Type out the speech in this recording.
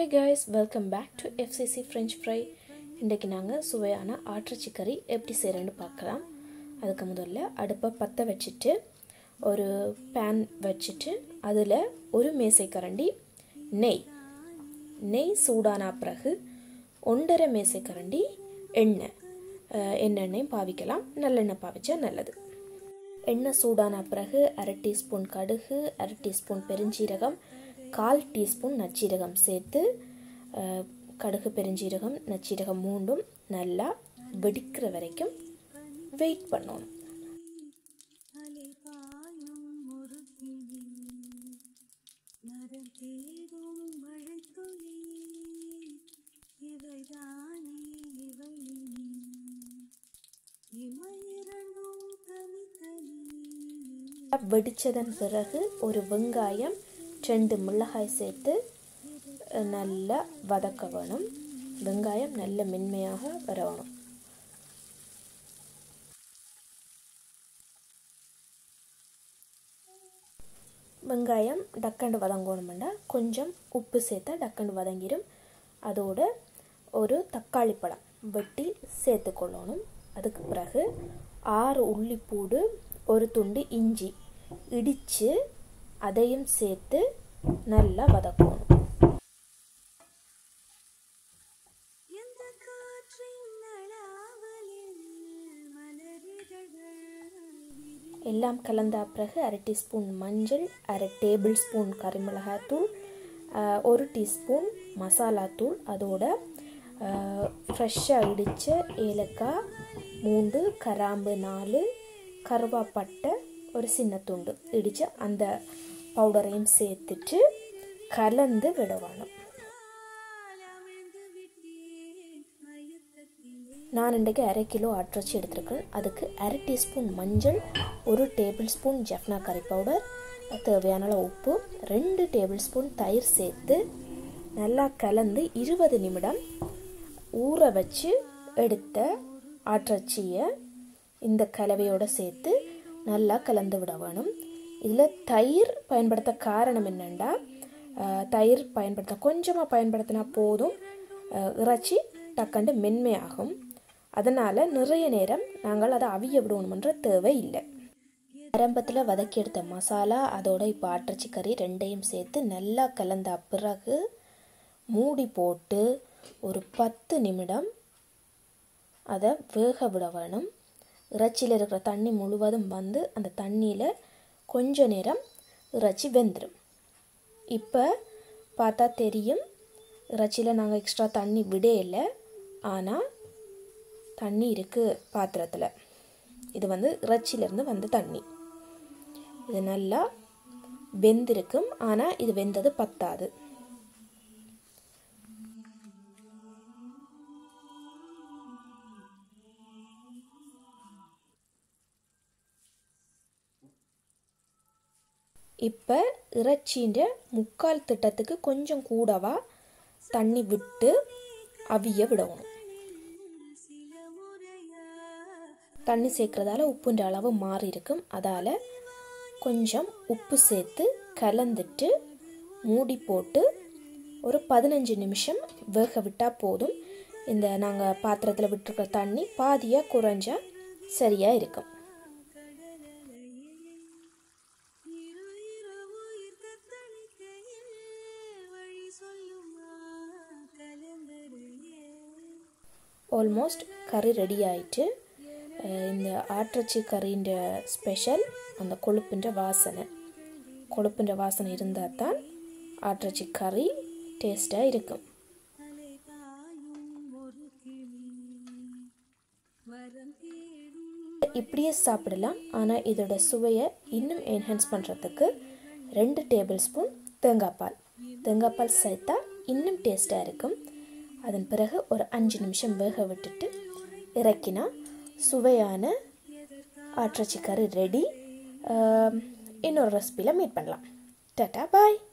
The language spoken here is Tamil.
hey guys welcome back to FCC French fry இன்றைக்கி நாங்கள் சுவையான ஆட்டுச்சி கறி எப்படி செய்கிறேன்னு பார்க்கலாம் அதுக்கு முதல்ல அடுப்பை பற்ற வச்சுட்டு ஒரு பேன் வச்சுட்டு அதில் ஒரு மேசைக்கரண்டி நெய் நெய் சூடான பிறகு ஒன்றரை மேசைக்கரண்டி எண்ணெய் அஹ், எண்ணெண்ணையும் பாவிக்கலாம் நல்லெண்ணெய் பாவிச்சா நல்லது எண்ணெய் சூடான பிறகு அரை டீஸ்பூன் கடுகு அரை டீஸ்பூன் பெருஞ்சீரகம் கால் டீஸ்பூன் நச்சீரகம் சேர்த்து அஹ், கடுகு பெருஞ்சீரகம் நச்சீரகம் மூண்டும் நல்லா வெடிக்கிற வரைக்கும் வெயிட் பண்ணணும் அலைபாயும் ஒரு கிளி நரம் தேடும் மழைத்துளி இவைதானே இவளி இமையிரண்டும் தனித்தனி வெடிச்சதன் பிறகு ஒரு வெங்காயம் ரெண்டு மிளகாய் சேர்த்து அஹ், நல்லா வதக்க வேணும் வெங்காயம் நல்ல மென்மையாக வர வேணும் வெங்காயம் டக்கண்டு வதங்கணுமெண்டா கொஞ்சம் உப்பு சேர்த்தா டக்கண்டு வதங்கிடும் அதோட ஒரு தக்காளி பழம் வெட்டி சேர்த்துக்கொள்ளணும் அதுக்கு பிறகு ஆறு உள்ளிப்பூடு ஒரு துண்டு இஞ்சி இடித்து அதையும் சேர்த்து நல்லா வதக்கணும் எந்த காற்றின் நடாவலில் மலரிதழ்கள் விரி எல்லாம் கலந்த பிறகு அரை டீஸ்பூன் மஞ்சள் அரை டேபிள் ஸ்பூன் கறிமிளகாத்தூள் ஆஹ், ஒரு டீஸ்பூன் மசாலாத்தூள் அதோட ஃப்ரெஷ்ஷாக இடித்த ஏலக்காய் மூண்டு கராம்பு நாலு கருவாப்பட்டை ஒரு சின்ன துண்டு இடித்து அந்த பவுடரையும் சேர்த்துட்டு கலந்து விடணும் அமிழ்ந்து விட்டேன் மயக்கத்திலே நான் இன்றைக்கு அரை கிலோ ஆட்டிறச்சி எடுத்திருக்கேன் அதுக்கு அரை டீஸ்பூன் மஞ்சள் ஒரு டேபிள் ஸ்பூன் ஜஃப்னா கறி பவுடர் தேவையான அளவு உப்பு ரெண்டு டேபிள் ஸ்பூன் தயிர் சேர்த்து நல்லா கலந்து இருபது நிமிடம் ஊற வச்சு எடுத்த ஆட்டிறச்சியை இந்த கலவையோடு சேர்த்து நல்லா கலந்து விட வேணும் இதில் தயிர் பயன்படுத்த காரணம் என்னென்னா தயிர் பயன்படுத்த கொஞ்சமாக பயன்படுத்தினா போதும் அஹ், இறைச்சி டக்கண்டு மென்மையாகும் அதனால் நிறைய நேரம் நாங்கள் அதை அவிய விடணுமன்ற தேவை இல்லை ஆரம்பத்தில் வதக்கி எடுத்த மசாலா அதோட இப்போ ஆட்டிறச்சி கறி ரெண்டையும் சேர்த்து நல்லா கலந்த பிறகு மூடி போட்டு ஒரு பத்து நிமிடம் அதை வேக விட வேணும் இறைச்சியில் இருக்கிற தண்ணி முழுவதும் வந்து அந்த தண்ணியில் கொஞ்ச நேரம் இறைச்சி வெந்துடும் இப்போ பார்த்தா தெரியும் இறைச்சியில் நாங்கள் எக்ஸ்ட்ரா தண்ணி விடையில்லை ஆனால் தண்ணி இருக்குது பாத்திரத்தில் இது வந்து இறைச்சியிலேருந்து வந்த தண்ணி இது நல்லா வெந்திருக்கும் ஆனால் இது வெந்தது பத்தாது இப்போ இறைச்சின்ற முக்கால் திட்டத்துக்கு கொஞ்சம் கூடவா தண்ணி விட்டு அவிய விடணும் சில முறையா தண்ணி சேர்க்கறதால உப்புன்ற அளவு மாறி இருக்கும் அதால் கொஞ்சம் உப்பு சேர்த்து கலந்துட்டு மூடி போட்டு ஒரு பதினஞ்சு நிமிஷம் வேக விட்டால் போதும் இந்த நாங்கள் பாத்திரத்தில் விட்டுருக்க தண்ணி பாதியாக குறைஞ்சா சரியாக இருக்கும் இரு இரவு தத்தளிக்கையில் வழி சொல்லுமா கலங்கரையே ஆல்மோஸ்ட் கறி ரெடி ஆயிட்டு அஹ் இந்த ஆட்டிறச்சி கறின்ற ஸ்பெஷல் அந்த கொழுப்புன்ற வாசனை கொழுப்புன்ற வாசனை இருந்தால் தான் ஆட்டிறச்சி கறி டேஸ்ட்டாக இருக்கும் அலைபாயும் ஒரு கிளி வரம் தேடும் இப்படியே சாப்பிடலாம் ஆனால் இதோட சுவையை இன்னும் என்ஹான்ஸ் பண்ணுறதுக்கு ரெண்டு டேபிள் ஸ்பூன் தேங்காய் பால் தேங்காய் பால் சேர்த்தா இன்னும் டேஸ்ட்டாக இருக்கும் அதன் பிறகு ஒரு அஞ்சு நிமிஷம் வேக விட்டுட்டு இறக்கினா சுவையான ஆட்டிறச்சி கறி ரெடி இன்னொரு ரெசிபியில் மீட் பண்ணலாம் டாட்டா பாய்